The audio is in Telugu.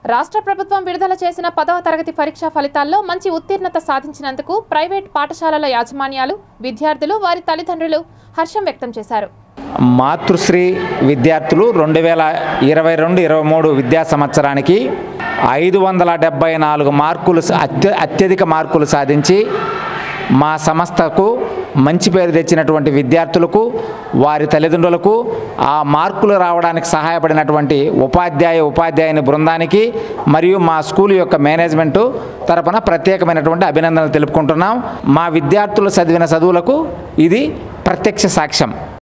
రాష్ట్ర ప్రభుత్వం విడుదల చేసిన పదవ తరగతి పరీక్షా ఫలితాల్లో మంచి ఉత్తీర్ణత సాధించినందుకు ప్రైవేట్ పాఠశాలల యాజమాన్యాలు విద్యార్థులు వారి తల్లిదండ్రులు హర్షం వ్యక్తం చేశారు మాతృశ్రీ విద్యార్థులు రెండు వేల ఇరవై రెండు ఇరవై మూడు విద్యా సంవత్సరానికి ఐదు వందల డెబ్బై నాలుగు మార్కులు స- అత్య అత్యధిక మార్కులు సాధించి మా సంస్థకు మంచి పేరు తెచ్చినటువంటి విద్యార్థులకు వారి తల్లిదండ్రులకు ఆ మార్కులు రావడానికి సహాయపడినటువంటి ఉపాధ్యాయ ఉపాధ్యాయుని బృందానికి మరియు మా స్కూల్ యొక్క మేనేజ్మెంటు తరపున ప్రత్యేకమైనటువంటి అభినందనలు తెలుపుకుంటున్నాం మా విద్యార్థులు చదివిన చదువులకు ఇది ప్రత్యక్ష సాక్ష్యం